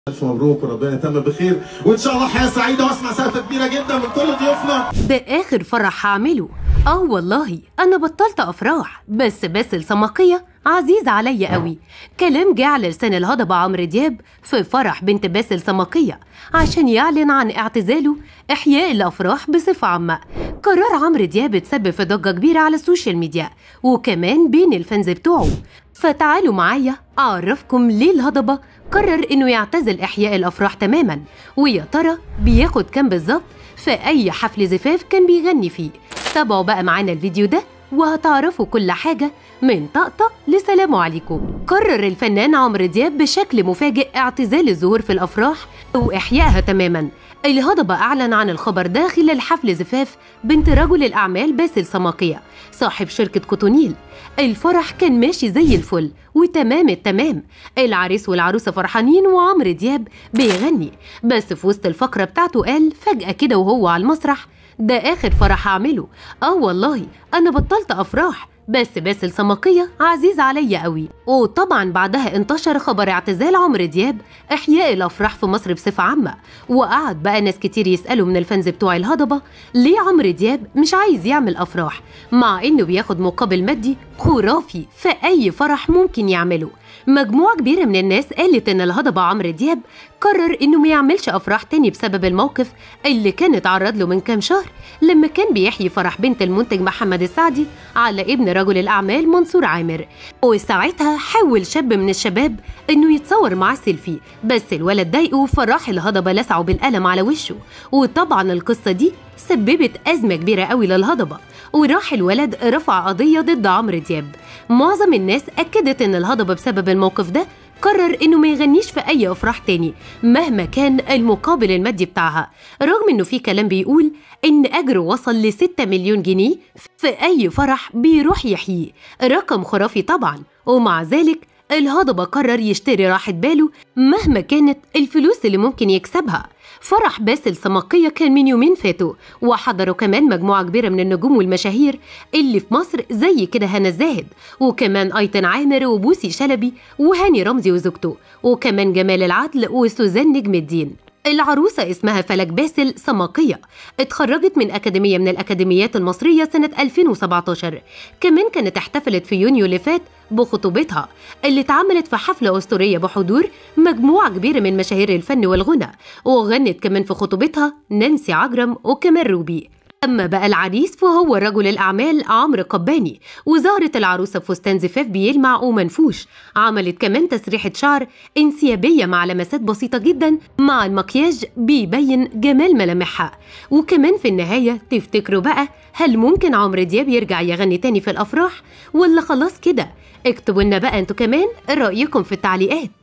ألف مبروك وربنا يتم بخير وإن شاء الله حياة سعيدة وأسمع سقفة كبيرة جدا من كل ضيوفنا ده آخر فرح هعمله آه والله أنا بطلت أفراح بس باسل سماقية عزيز عليا قوي كلام جه على لسان الهضبة عمرو دياب في فرح بنت باسل سماقية عشان يعلن عن اعتزاله إحياء الأفراح بصفة عامة قرار عمرو دياب اتسبب في ضجة كبيرة على السوشيال ميديا وكمان بين الفانز بتوعه فتعالوا معايا أعرفكم ليه الهضبة قرر إنه يعتزل إحياء الأفراح تماما ويا ترى بياخد كام بالظبط في أي حفل زفاف كان بيغني فيه تابعوا بقى معانا الفيديو ده وهتعرفوا كل حاجة من طقطق لسلام عليكم قرر الفنان عمرو دياب بشكل مفاجئ اعتزال الظهور في الأفراح وإحيائها تماما الهضبة أعلن عن الخبر ده خلال حفل زفاف بنت رجل الأعمال باسل سماقية صاحب شركة كوتونيل الفرح كان ماشي زي الفل وتمام التمام العريس والعروسة فرحانين وعمرو دياب بيغني بس في وسط الفقرة بتاعته قال فجأة كده وهو على المسرح ده آخر فرح هعمله آه والله أنا بطلت أفراح بس باسل سماقية عزيز عليا قوي وطبعا بعدها انتشر خبر اعتزال عمرو دياب إحياء الأفراح في مصر بصفة عامة وقعد بقى ناس كتير يسألوا من الفانز بتوع الهضبة ليه عمرو دياب مش عايز يعمل أفراح مع إنه بياخد مقابل مادي خرافي في أي فرح ممكن يعمله مجموعة كبيرة من الناس قالت إن الهضبة عمرو دياب قرر إنه ما يعملش أفراح تاني بسبب الموقف اللي كان اتعرض له من كام شهر لما كان بيحيي فرح بنت المنتج محمد السعدي على ابن رجل الأعمال منصور عامر وساعتها حاول شاب من الشباب إنه يتصور معاه سيلفي بس الولد ضايقه فراح الهضبة لسعه بالقلم على وشه وطبعا القصة دي سببت أزمة كبيرة قوي للهضبة وراح الولد رفع قضية ضد عمرو دياب معظم الناس أكدت إن الهضبة بسبب الموقف ده قرر انه ما يغنيش في اي افراح تاني مهما كان المقابل المادي بتاعها رغم انه في كلام بيقول ان اجره وصل ل 6 مليون جنيه في اي فرح بيروح يحييه رقم خرافي طبعا ومع ذلك الهضبة قرر يشتري راحة باله مهما كانت الفلوس اللي ممكن يكسبها فرح باسل سماقية كان من يومين فاتوا وحضروا كمان مجموعة كبيرة من النجوم والمشاهير اللي في مصر زي كده هنا الزاهد وكمان أيتن عامر وبوسي شلبي وهاني رمزي وزوجته وكمان جمال العدل وسوزان نجم الدين العروسة اسمها فلك باسل سماقية اتخرجت من أكاديمية من الأكاديميات المصرية سنة 2017 كمان كانت احتفلت في يونيو اللي فات بخطوبتها اللي اتعملت في حفلة أسطورية بحضور مجموعة كبيرة من مشاهير الفن والغنى وغنت كمان في خطوبتها نانسي عجرم وكمان روبي أما بقى العريس فهو رجل الأعمال عمرو قباني وظهرت العروسة بفستان زفاف بيلمع ومنفوش عملت كمان تسريحة شعر انسيابية مع لمسات بسيطة جدا مع المكياج بيبين جمال ملامحها وكمان في النهاية تفتكروا بقى هل ممكن عمرو دياب يرجع يغني تاني في الأفراح ولا خلاص كده اكتبوا لنا بقى انتوا كمان رأيكم في التعليقات